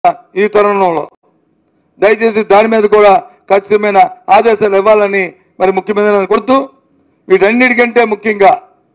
ఈ తరుణంలో దయచేసి దాని మీద కూడా ఖచ్చితమైన ఆదేశాలు ఇవ్వాలని మరి ముఖ్యమంత్రి కొడుతూ వీటన్నిటికంటే ముఖ్యంగా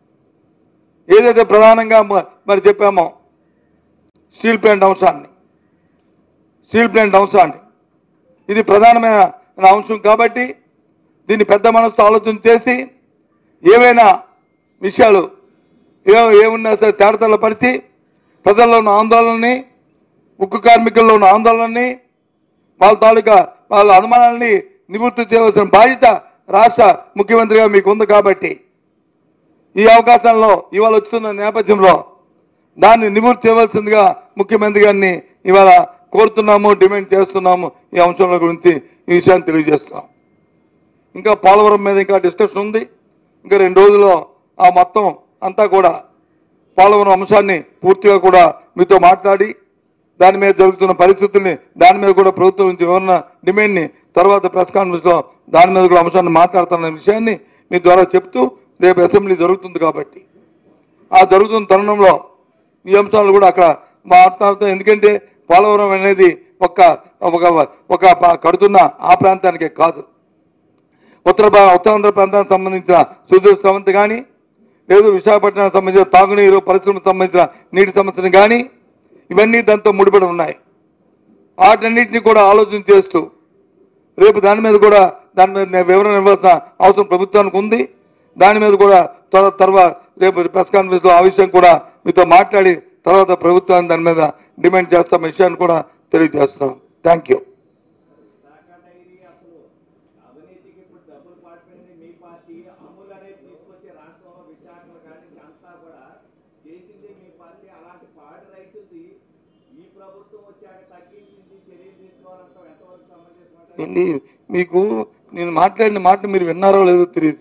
ఏదైతే ప్రధానంగా మ- మరి చెప్పామో స్టీల్ ప్లాంట్ అంశాన్ని స్టీల్ ప్లాంట్ అంశాన్ని ఇది ప్రధానమైన అంశం కాబట్టి దీన్ని పెద్ద మనసుతో ఆలోచన చేసి ఏవైనా విషయాలు ఏ ఏమున్నా సరే తేడతల పరిచి ప్రజల్లో ఉన్న ఆందోళనని ఉక్కు కార్మికుల్లో ఉన్న ఆందోళనని వాళ్ళ తాలూకా వాళ్ళ అనుమానాలని నివృత్తి చేయవలసిన బాధ్యత రాష్ట్ర ముఖ్యమంత్రిగా మీకు ఉంది కాబట్టి ఈ అవకాశంలో ఇవాళ వస్తున్న నేపథ్యంలో దాన్ని నివృత్తి చేయవలసిందిగా ముఖ్యమంత్రి గారిని ఇవాళ కోరుతున్నాము డిమాండ్ చేస్తున్నాము ఈ అంశంలో గురించి ఈ విషయాన్ని తెలియజేస్తున్నాం ఇంకా పోలవరం మీద ఇంకా డిస్కషన్ ఉంది ఇంకా రెండు రోజుల్లో ఆ మొత్తం అంతా కూడా పోలవరం అంశాన్ని పూర్తిగా కూడా మీతో మాట్లాడి దాని మీద జరుగుతున్న పరిస్థితుల్ని దాని మీద కూడా ప్రభుత్వం నుంచి వివరణ డిమాండ్ని తర్వాత ప్రెస్ కాన్ఫరెన్స్లో దాని మీద కూడా అంశాన్ని మాట్లాడుతున్న విషయాన్ని మీ ద్వారా చెప్తూ రేపు అసెంబ్లీ జరుగుతుంది కాబట్టి ఆ జరుగుతున్న తరుణంలో ఈ అంశాలు కూడా అక్కడ మాట్లాడుతాం ఎందుకంటే పోలవరం అనేది ఒక ఒక ఒక ప- కడుతున్న ఆ ప్రాంతానికే కాదు ఉత్తర భా- ఉత్తరాంధ్ర ప్రాంతానికి సంబంధించిన సుదూర సమస్య కానీ లేదు విశాఖపట్నానికి సంబంధించిన తాగునీరు పరిశ్రమకు సంబంధించిన నీటి సమస్యలు కానీ ఇవన్నీ దాంతో ముడిపడి ఉన్నాయి వాటన్నిటిని కూడా ఆలోచన చేస్తూ రేపు దాని మీద కూడా దాని మీద నేను వివరణ ఇవ్వాల్సిన అవసరం ప్రభుత్వానికి ఉంది దాని మీద కూడా త్వర తర్వాత రేపు ప్రెస్ కాన్ఫరెన్స్లో ఆ విషయం కూడా మీతో మాట్లాడి తర్వాత ప్రభుత్వాన్ని దాని మీద డిమాండ్ చేస్తాం విషయాన్ని కూడా తెలియజేస్తున్నాం థ్యాంక్ యూ శాఖ డైరీ అసలు అవినీతికి ఇప్పుడు డబ్బులు పాటిపోయింది మీ పార్టీ అమూల్ అనేది తీసుకొచ్చి రాష్ట్రంలో విశాఖలో కానీ అంతా కూడా చేసింది మీ పార్టీ అలాంటి పాడి రైతులది ఈ ప్రభుత్వం వచ్చాక తగ్గించింది చర్యలు తీసుకోవాలంటే ఎంతవరకు సమంజసం ఏంటి మీకు నేను మాట్లాడిన మాటలు మీరు విన్నారో లేదో తెలియదు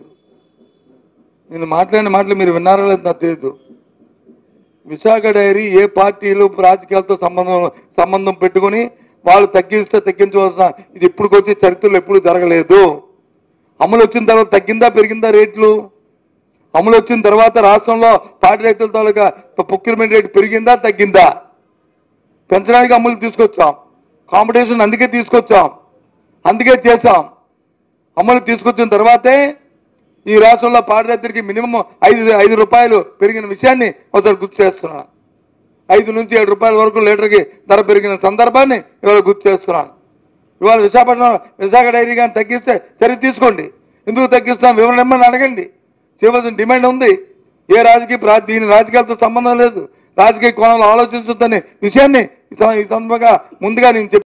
నేను మాట్లాడిన మాటలు మీరు విన్నారో లేదో నాకు తెలియదు విశాఖ డైరీ ఏ పార్టీలు రాజకీయాలతో సంబంధం సంబంధం పెట్టుకొని వాళ్ళు తగ్గిస్తే తగ్గించవలసిన ఇది ఇప్పుడుకొచ్చే చరిత్రలో ఎప్పుడు జరగలేదు అమలు వచ్చిన తర్వాత తగ్గిందా పెరిగిందా రేట్లు అమలు వచ్చిన తర్వాత రాష్ట్రంలో పార్టీ రైతుల తాలూకా ప్రొక్యూర్మెంట్ రేటు పెరిగిందా తగ్గిందా పెంచడానికి అమలు తీసుకొచ్చాం కాంపిటీషన్ అందుకే తీసుకొచ్చాం అందుకే చేశాం అమలు తీసుకొచ్చిన తర్వాతే ఈ రాష్ట్రంలో పాడి రైతులకి మినిమం ఐదు ఐదు రూపాయలు పెరిగిన విషయాన్ని ఒకసారి గుర్తు చేస్తున్నాను ఐదు నుంచి ఏడు రూపాయల వరకు లీటర్కి ధర పెరిగిన సందర్భాన్ని ఇవాళ గుర్తు చేస్తున్నాను ఇవాళ విశాఖపట్నం విశాఖ డైరీ కానీ తగ్గిస్తే చర్య తీసుకోండి ఎందుకు తగ్గిస్తాం వివరణ ఇమ్మని అడగండి చేయవలసిన డిమాండ్ ఉంది ఏ రాజకీయ ప్రా- దీని రాజకీయాలతో సంబంధం లేదు రాజకీయ కోణంలో ఆలోచించొద్దనే విషయాన్ని ఈ సం- ఈ సందర్భంగా ముందుగా నేను చెప్పి